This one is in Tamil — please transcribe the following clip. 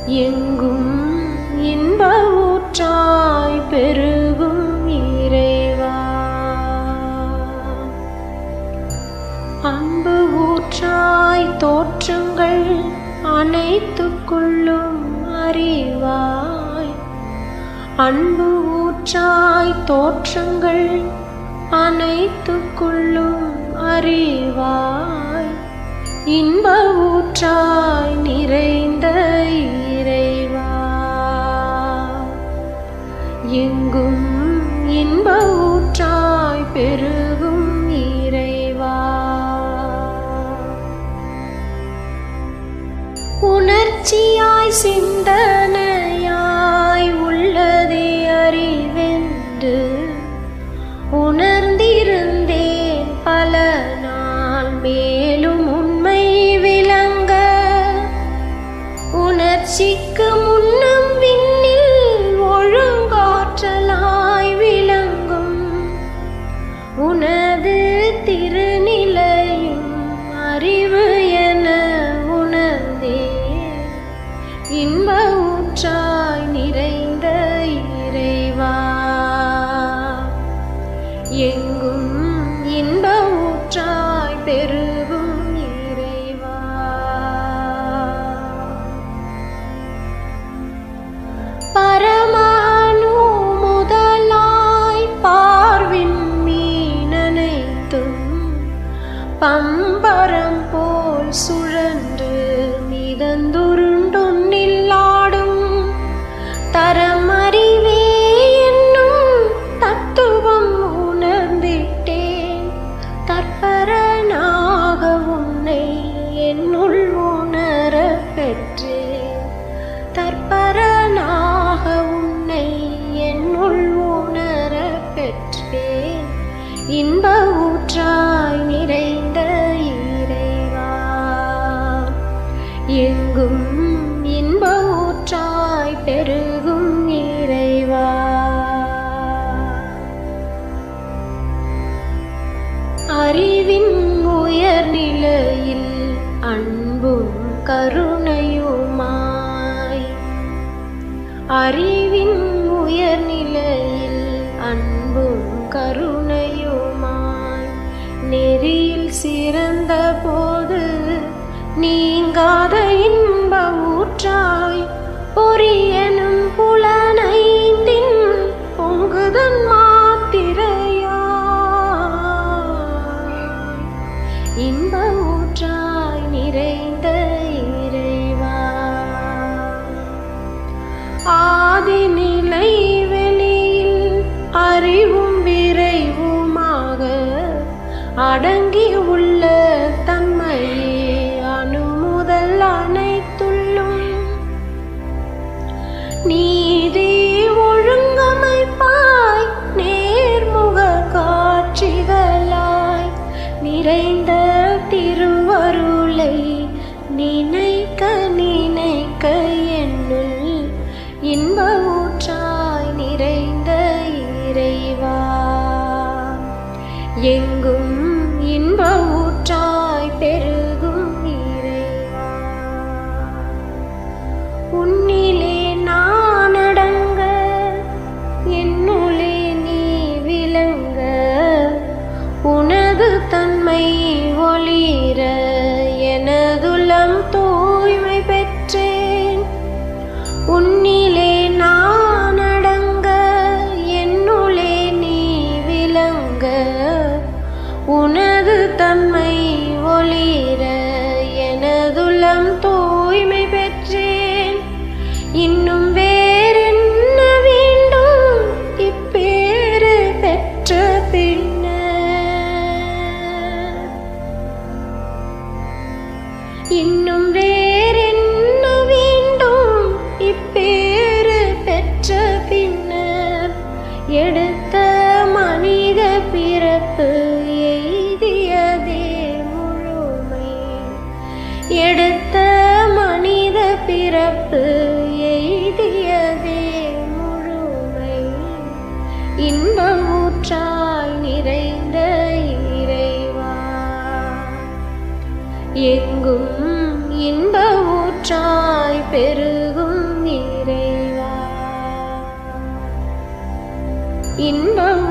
எங்கும் இன்ப ஊற்றாய் பெருகும் இறைவா அன்பு ஊற்றாய் தோற்றங்கள் அனைத்துக்குள்ளும் அறிவாய் அன்பு ஊற்றாய் தோற்றங்கள் அனைத்துக்குள்ளும் அறிவாய் இன்ப ஊற்றாய் நிறைந்த இறைவா எங்கும் இன்ப ஊற்றாய் பெருகும் இறைவா உணர்ச்சியாய் சிந்தனையாய் உள்ளதே அறிவென்று உணர்ந்திருந்தேன் பல நாள் மேலும் உண்மை விளங்க உணர்ச்சிக்கு முன்னம் விண்ணில் ஒழுங்காற்றலாய் விளங்கும் உனது திருநிலையும் அறிவு என உணர்ந்தே இன்ப ஊற்றாய் நிறைந்த இறைவா எங்கும் இன்ப ஊற்றாய் பெருகும் இறைவா பரமானு முதலாய் பார்வின் மீனனைத்தும் பம்பரம் போல் சுழன்று மிதந்துருண்டொன்னில்லாடும் தரம் அறிவே என்னும் தத்துவம் உணர்ந்திட்டேன் தற்பரனாக உன்னை என்னுள் உணர பெற்றேன் தற்பரனாக உன்னை என்னுள் உணர பெற்றேன் இன்ப ஊற்றாய் நிறைந்த இறைவா எங்கும் இன்ப ஊற்றாய் பெருகும் இறைவா அறிவின் உயர்நிலையில் அன்பும் கருணையுமாய் அறிவின் உயர்நிலையில் அன்பும் கருணையுமாய் நெறியில் சிறந்த போது நீங்காத இன்ப ஊற்றாய் பொரியனும் புலனைந்தின் பொங்குதன் மாத்திரையா இன்ப ஊற்றாய் நிறைந்த இறைவா ஆதிநிலை வெளியில் அறிவும் விரைவுமாக அடங்கி உள்ள தன்மையே அணுமுதல் அனைத்துள்ளும் நீதி ஒழுங்கமைப்பாய் நேர்முக காட்சிகளாய் நிறைந்த திருவருளை நினைக்க நினைக்க என்னுள் இன்ப ஊற்றாய் நிறைந்த இறைவா எங்கும் இன்ப ஊற்றாய் பெருகும் இறைவா உன்னிலே நான் அடங்க என்னுளே நீ விளங்க உனது தன்மை ஒளிர எனதுளம் தூய்மை பெற்றேன் உன்னிலே நான் அடங்க என்னுளே நீ விளங்க உனது தன்மை ஒளிர எனதுளம் தூய்மை பெற்றேன் இன்னும் வேறென்ன வேண்டும் இப்பேறு பெற்ற பின்னர் இன்னும் வேறென்ன வேண்டும் இப்பேறு பெற்ற பின்னர் எடுத்த மனித பிறப்பு எய்தியதே முழுமை எடுத்த மனித பிறப்பு எய்தியதே முழுமை இன்ப ஊற்றாய் நிறைந்த இறைவா எங்கும் இன்ப ஊற்றாய் பெருகும் இன்பம்